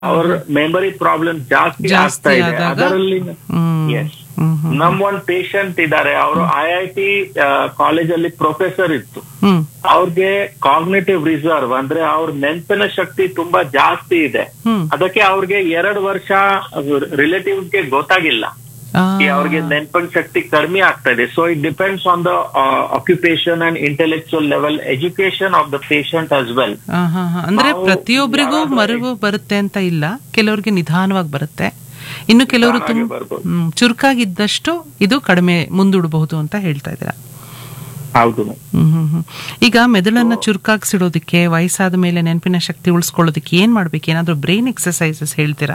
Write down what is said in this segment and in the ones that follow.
ಅವ್ರ memory problem ಜಾಸ್ತಿ ಜಾಸ್ತಿ ಆಗ್ತಾ ಇದೆ ಆದಾಗ? ಅದರಲ್ಲಿ ಹ್ಮ್. ಎಸ್ ಹ್ಮ್ ಹ್ಮ್ ನಮ್ ಒಂದ್ ಪೇಷಂಟ್ ಇದ್ದಾರೆ ಅವರು ಐ ಐ ಟಿ ಕಾಲೇಜಲ್ಲಿ ಪ್ರೊಫೆಸರ್ ಇತ್ತು ಹ್ಮ್ ಅವ್ರಿಗೆ ಕಾಗ್ನೇಟಿವ್ ರಿಸರ್ವ್ ಅಂದ್ರೆ ಅವ್ರ ನೆನಪಿನ ಶಕ್ತಿ ತುಂಬಾ ಜಾಸ್ತಿ ಇದೆ ಹ್ಮ್ ಅದಕ್ಕೆ ಅವ್ರಿಗೆ ಎರಡು ವರ್ಷ ರಿಲೇಟಿವ್ಗೆ ಗೊತ್ತಾಗಿಲ್ಲ ಆ, ಈ ಅವ್ರಿಗೆ ನೆನಪಿನ ಶಕ್ತಿ ಕಡಿಮೆ ಆಗ್ತಾ ಇದೆ so it depends on the occupation and intellectual level education of the patient as well ಆ, ಹಾ, ಹಾ. ಅಂದ್ರೆ ನಾವು ಪ್ರತಿಯೊಬ್ಬರಿಗೂ ಯಾರಾದ್ರೂ ಮರುವು ಬರುತ್ತೆ ಅಂತ ಇಲ್ಲ ಕೆಲವ್ರಿಗೆ ನಿಧಾನವಾಗಿ ಬರುತ್ತೆ ಇನ್ನು ಕೆಲವರು ಹಾಗೆ ತುಂಬ ಬರ್ಬೋದು. ಹ್ಮ್, ಚುರುಕಾಗಿದ್ದಷ್ಟು ಇದು ಕಡಿಮೆ ಮುಂದೂಡಬಹುದು ಅಂತ ಹೇಳ್ತಾ ಇದ್ದೀರಾ ಹೌದು ಹ್ಮ್ ಹ್ಮ್ ಹ್ಮ್. ಈಗ ಮೆದುಳನ್ನ ಚುರುಕಾಗಿಸಿಡೋದಕ್ಕೆ ವಯಸ್ಸಾದ ಮೇಲೆ ನೆನಪಿನ ಶಕ್ತಿ ಉಳಿಸ್ಕೊಳ್ಳೋದಕ್ಕೆ ಏನ್ ಮಾಡ್ಬೇಕು ಏನಾದ್ರೂ ಬ್ರೈನ್ ಎಕ್ಸರ್ಸೈಸಸ್ ಹೇಳ್ತೀರಾ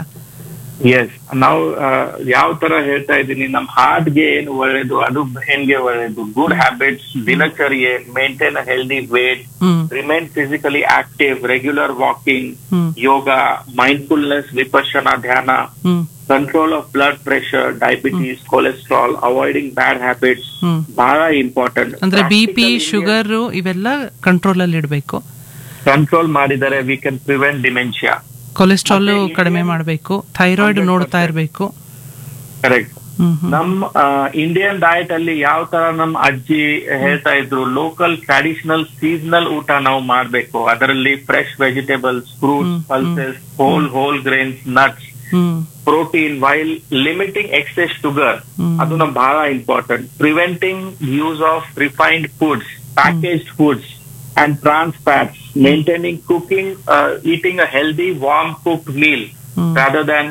ಎಸ್ ನಾವು ಯಾವ ತರ ಹೇಳ್ತಾ ಇದ್ದೀನಿ ನಮ್ ಹಾರ್ಟ್ ಗೆ ಏನು ಒಳ್ಳೇದು ಅದು ಬ್ರೈನ್ ಗೆ ಒಳ್ಳೇದು ಗುಡ್ ಹ್ಯಾಬಿಟ್ಸ್ ದಿನಚರ್ಯೆ maintain healthy weight hmm remain physically active regular walking hmm yoga mindfulness ವಿಪರ್ಶನ ಧ್ಯಾನ hmm control of blood pressure diabetes cholesterol avoiding bad habits hmm ಬಹಳ ಇಂಪಾರ್ಟೆಂಟ್ ಅಂದ್ರೆ ಬಿ ಪಿ ಶುಗರ್ ಇವೆಲ್ಲ ಕಂಟ್ರೋಲ್ ಅಲ್ಲಿ ಇಡಬೇಕು ಕಂಟ್ರೋಲ್ ಮಾಡಿದರೆ we can prevent dementia cholesterol ಮತ್ತೆ ಕಡಿಮೆ Indian- ಮಾಡಬೇಕು ಥೈರಾಯ್ಡ್ ನೋಡ್ತಾ ಇರಬೇಕು ಕರೆಕ್ಟ್ ಹ್ಮ್ ಹ್ಮ್ ನಮ್ ಇಂಡಿಯನ್ ಡಯಟ್ ಅಲ್ಲಿ ಯಾವ ತರ ನಮ್ ಅಜ್ಜಿ ಹೇಳ್ತಾ ಇದ್ರು ಲೋಕಲ್ ಟ್ರಾಡಿಷನಲ್ ಸೀಸನಲ್ ಊಟ ನಾವು ಮಾಡ್ಬೇಕು ಅದರಲ್ಲಿ fresh vegetables fruits hmm, pulses whole whole grains nuts hmm protein while limiting excess sugar hmm. ಅದು ನಮ್ ಬಹಳ important preventing use of refined foods packaged foods and trans fats maintaining cooking eating a healthy warm cooked meal hmm. Rather than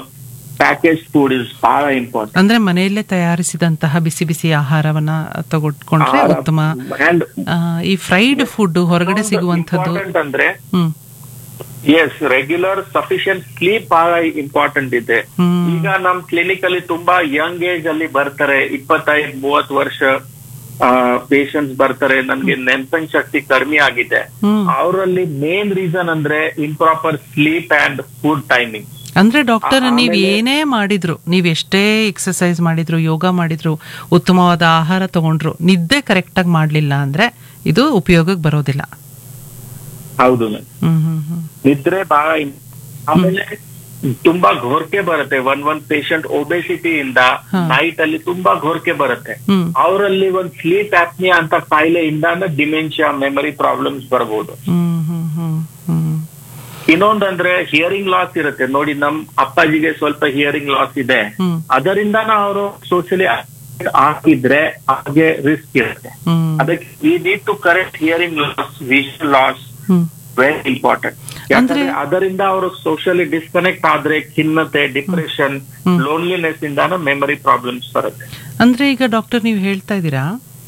package food is ಬಹಳ important ಅಂದ್ರೆ ಮನೆಯಲ್ಲೇ ತಯಾರಿಸಿದಂತಹ ಬಿಸಿ ಬಿಸಿ ಆಹಾರವನ್ನ ತಗೊಟ್ಕೊಂಡ್ರೆ ಉತ್ತಮ and ಆ, ಈ ಫ್ರೈಡ್ ಫುಡ್ ಹೊರಗಡೆ ಸಿಗುವಂತದ್ದು ಇಂಪಾರ್ಟೆಂಟ್ ಅಂದ್ರೆ hmm yes regular sufficient sleep ಬಹಳ ಇಂಪಾರ್ಟೆಂಟ್ ಇದೆ ಹ್ಮ್ ಈಗ ನಮ್ ಕ್ಲಿನಿಕ್ ಅಲ್ಲಿ ತುಂಬಾ ಯಂಗ್ ಏಜ್ ಅಲ್ಲಿ ಬರ್ತಾರೆ ಇಪ್ಪತ್ತೈದು ಮೂವತ್ ವರ್ಷ ಪೇಷಂಟ್ಸ್ ಬರ್ತಾರೆ ನನ್ಗೆ ನೆನಪಿನ ಶಕ್ತಿ ಕಡಿಮೆ ಆಗಿದೆ ಹ್ಮ್ ಅವರಲ್ಲಿ ಮೇನ್ ರೀಸನ್ ಅಂದ್ರೆ improper sleep and food timing ಅಂದ್ರೆ ಡಾಕ್ಟರ್ ನೀವ್ ಆಮೇಲೆ- ಏನೇ ಮಾಡಿದ್ರು ನೀವ್ ಎಷ್ಟೇ ಎಕ್ಸರ್ಸೈಸ್ ಮಾಡಿದ್ರು ಯೋಗ ಮಾಡಿದ್ರು ಉತ್ತಮವಾದ ಆಹಾರ ತಗೊಂಡ್ರು ನಿದ್ದೆ ಕರೆಕ್ಟ್ ಆಗಿ ಮಾಡ್ಲಿಲ್ಲ ಅಂದ್ರೆ ಇದು ಉಪಯೋಗಕ್ಕೆ ಬರೋದಿಲ್ಲ ಹೌದು ma'am. ಹ್ಮ್ ಹ್ಮ್ ಹ್ಮ್ ನಿದ್ರೆ ಬಹಳ im- ಆಮೇಲೆ ತುಂಬಾ ಘೋರ್ಕೆ ಬರುತ್ತೆ ಒಂದ್ ಒಂದ್ ಪೇಷಂಟ್ ಒಬೆಸಿಟಿ ಇಂದ ಹಾ. ನೈಟ್ ಅಲ್ಲಿ ತುಂಬಾ ಘೋರ್ಕೆ ಬರುತ್ತೆ ಹ್ಮ್ ಅವರಲ್ಲಿ ಒಂದ್ ಸ್ಲೀಪ್ ಆಪ್ನಿಯಾ ಅಂತ ಕಾಯಿಲೆಯಿಂದ ಡಿಮೆನ್ಷಿಯಾ ಮೆಮರಿ ಪ್ರಾಬ್ಲಮ್ಸ್ ಬರ್ಬೋದು ಹ್ಮ್ ಹ್ಮ್ ಹ್ಮ್ ಹ್ಮ್ ಇನ್ನೊಂದಂದ್ರೆ ಹಿಯರಿಂಗ್ ಲಾಸ್ ಇರುತ್ತೆ ನೋಡಿ ನಮ್ ಅಪ್ಪಾಜಿಗೆ ಸ್ವಲ್ಪ ಹಿಯರಿಂಗ್ ಲಾಸ್ ಇದೆ ಹ್ಮ್ ಅದರಿಂದ ಅವರು ಸೋಷಿಯಲಿ ಆಗಿದ್ರೆ ಹಾಗೆ ರಿಸ್ಕ್ ಇರುತ್ತೆ ಹ್ಮ್ ಅದಕ್ಕೆ we need to correct hearing loss vision loss hmm very important ಯಾಕಂದ್ರೆ ಅಂದ್ರೆ- ಅದರಿಂದ ಅವರು ಸೋಷಿಯಲಿ ಡಿಸ್ಕನೆಕ್ಟ್ ಆದ್ರೆ ಖಿನ್ನತೆ ಡಿಪ್ರೆಷನ್ ಹ್ಮ್. ಲೋನ್ಲಿನೆಸ್ ಇಂದಾನು ಮೆಮರಿ ಪ್ರಾಬ್ಲಮ್ಸ್ ಬರುತ್ತೆ ಅಂದ್ರೆ ಈಗ ಡಾಕ್ಟರ್ ನೀವು ಹೇಳ್ತಾ ಇದ್ದೀರಾ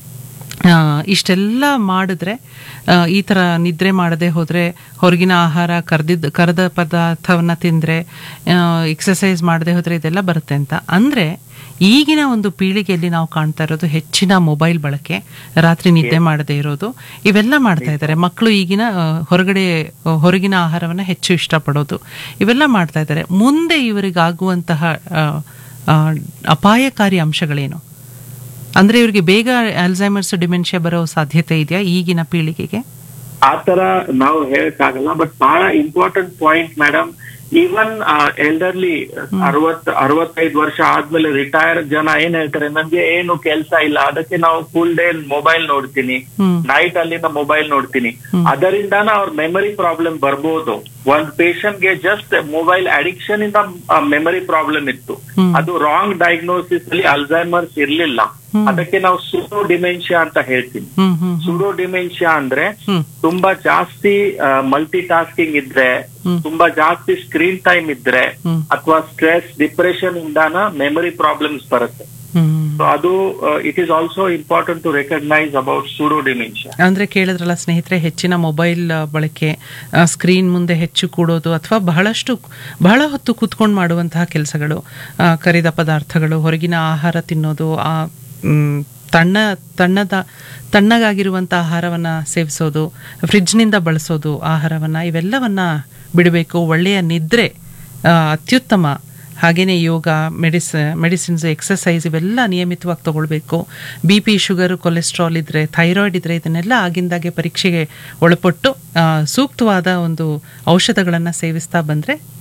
ಆ, ಇಷ್ಟೆಲ್ಲ ಮಾಡಿದ್ರೆ ಆ, ಈ ಥರ ನಿದ್ರೆ ಮಾಡದೆ ಹೋದರೆ ಹೊರಗಿನ ಆಹಾರ ಕರ್ದಿದ್ದ ಕರೆದ ಪದಾರ್ಥವನ್ನ ತಿಂದರೆ ಎಕ್ಸಸೈಸ್ ಮಾಡದೆ ಹೋದರೆ ಇದೆಲ್ಲ ಬರುತ್ತೆ ಅಂತ ಅಂದರೆ ಈಗಿನ ಒಂದು ಪೀಳಿಗೆಯಲ್ಲಿ ನಾವು ಕಾಣ್ತಾ ಇರೋದು ಹೆಚ್ಚಿನ ಮೊಬೈಲ್ ಬಳಕೆ ರಾತ್ರಿ ನಿದ್ದೆ ಮಾಡದೇ ಇರೋದು ಇವೆಲ್ಲ ಮಾಡ್ತಾ ಇದ್ದಾರೆ ಮಕ್ಕಳು ಈಗಿನ ಆ, ಹೊರಗಡೆ ಆ, ಹೊರಗಿನ ಆಹಾರವನ್ನು ಹೆಚ್ಚು ಇಷ್ಟಪಡೋದು ಇವೆಲ್ಲ ಮಾಡ್ತಾ ಇದ್ದಾರೆ ಮುಂದೆ ಇವರಿಗಾಗುವಂತಹ ಆ, ಆ, ಅಪಾಯಕಾರಿ ಅಂಶಗಳೇನು ಅಂದ್ರೆ ಇವ್ರಿಗೆ ಬೇಗ ಅಲ್ಝೈಮರ್ಸ್ ಡಿಮೆನ್ಷಿಯಾ ಬರೋ ಸಾಧ್ಯತೆ ಇದೆಯಾ ಈಗಿನ ಪೀಳಿಗೆಗೆ ಆ ತರ ನಾವು ಹೇಳಕ್ಕಾಗಲ್ಲ ಬಟ್ ಬಹಳ important point madam even elderly ಅರವತ್ ಅರವತ್ತೈದು ವರ್ಷ ಆದ್ಮೇಲೆ ರಿಟೈರ್ ಜನ ಏನ್ ಹೇಳ್ತಾರೆ ನನ್ಗೆ ಏನು ಕೆಲಸ ಇಲ್ಲ ಅದಕ್ಕೆ ನಾವು ಫುಲ್ ಡೇ ಮೊಬೈಲ್ ನೋಡ್ತೀನಿ ಹ್ಮ್ ನೈಟ್ ಅಲ್ಲಿಂದ ಮೊಬೈಲ್ ನೋಡ್ತೀನಿ ಹ್ಮ್. ಅದರಿಂದಾನ ಅವ್ರ ಮೆಮರಿ ಪ್ರಾಬ್ಲಮ್ ಬರ್ಬೋದು ಒಂದ್ ಪೇಷಂಟ್ ಗೆ ಜಸ್ಟ್ ಮೊಬೈಲ್ ಅಡಿಕ್ಷನ್ ಇಂದ ಮೆಮರಿ ಪ್ರಾಬ್ಲಮ್ ಇತ್ತು ಹ್ಮ್. ಅದು ರಾಂಗ್ ಡಯಾಗ್ನೋಸಿಸ್ ಅಲ್ಲಿ ಅಲ್ಝೈಮರ್ಸ್ ಇರ್ಲಿಲ್ಲ ಹ್ಮ್. ಅದಕ್ಕೆ ನಾವು ಸೂಡೋ ಡಿಮೆನ್ಷಿಯಾ ಅಂತ ಹೇಳ್ತೀನಿ ಹ್ಮ್ ಹ್ಮ್ ಹ್ಮ್ ಸೂಡೋ ಡಿಮೆನ್ಷಿಯಾ ಅಂದ್ರೆ ಹ್ಮ್ ತುಂಬಾ ಜಾಸ್ತಿ ಮಲ್ಟಿ ಟಾಸ್ಕಿಂಗ್ ಇದ್ರೆ ಹ್ಮ್. ತುಂಬಾ ಜಾಸ್ತಿ ಸ್ಕ್ರೀನ್ ಟೈಮ್ ಇದ್ರೆ ಹ್ಮ್. ಅಥವಾ ಸ್ಟ್ರೆಸ್ ಡಿಪ್ರೆಷನ್ ಇಂದಾನ ಮೆಮರಿ ಪ್ರಾಬ್ಲಮ್ಸ್ ಬರುತ್ತೆ ಹ್ಮ್ ಸೊ ಅದು it is also important to recognise about pseudo dementia ಅಂದ್ರೆ ಕೇಳಿದ್ರಲ್ಲ ಸ್ನೇಹಿತರೆ ಹೆಚ್ಚಿನ ಮೊಬೈಲ್ ಆ, ಬಳಕೆ ಸ್ಕ್ರೀನ್ ಮುಂದೆ ಹೆಚ್ಚು ಕೂಡೋದು ಅಥವಾ ಬಹಳಷ್ಟು ಬಹಳ ಹೊತ್ತು ಕೂತ್ಕೊಂಡು ಮಾಡುವಂತಹ ಕೆಲಸಗಳು ಕರಿದ ಪದಾರ್ಥಗಳು ಹೊರಗಿನ ಆಹಾರ ತಿನ್ನೋದು ಆ ಮ್, ತಣ್ಣ ತಣ್ಣದ ತಣ್ಣಗಾಗಿರುವಂಥ ಆಹಾರವನ್ನು ಸೇವಿಸೋದು ಫ್ರಿಡ್ಜ್ನಿಂದ ಬಳಸೋದು ಆಹಾರವನ್ನು ಇವೆಲ್ಲವನ್ನ ಬಿಡಬೇಕು ಒಳ್ಳೆಯ ನಿದ್ರೆ ಆ, ಅತ್ಯುತ್ತಮ ಹಾಗೆಯೇ ಯೋಗ ಮೆಡಿಸ್ ಮೆಡಿಸಿನ್ಸ್ ಎಕ್ಸಸೈಸ್ ಇವೆಲ್ಲ ನಿಯಮಿತವಾಗಿ ತಗೊಳ್ಬೇಕು ಬಿ ಪಿ ಶುಗರು ಕೊಲೆಸ್ಟ್ರಾಲ್ ಇದ್ದರೆ ಥೈರಾಯ್ಡ್ ಇದ್ದರೆ ಇದನ್ನೆಲ್ಲ ಆಗಿಂದಾಗೆ ಪರೀಕ್ಷೆಗೆ ಒಳಪಟ್ಟು ಆ, ಸೂಕ್ತವಾದ ಒಂದು ಔಷಧಗಳನ್ನು ಸೇವಿಸ್ತಾ ಬಂದರೆ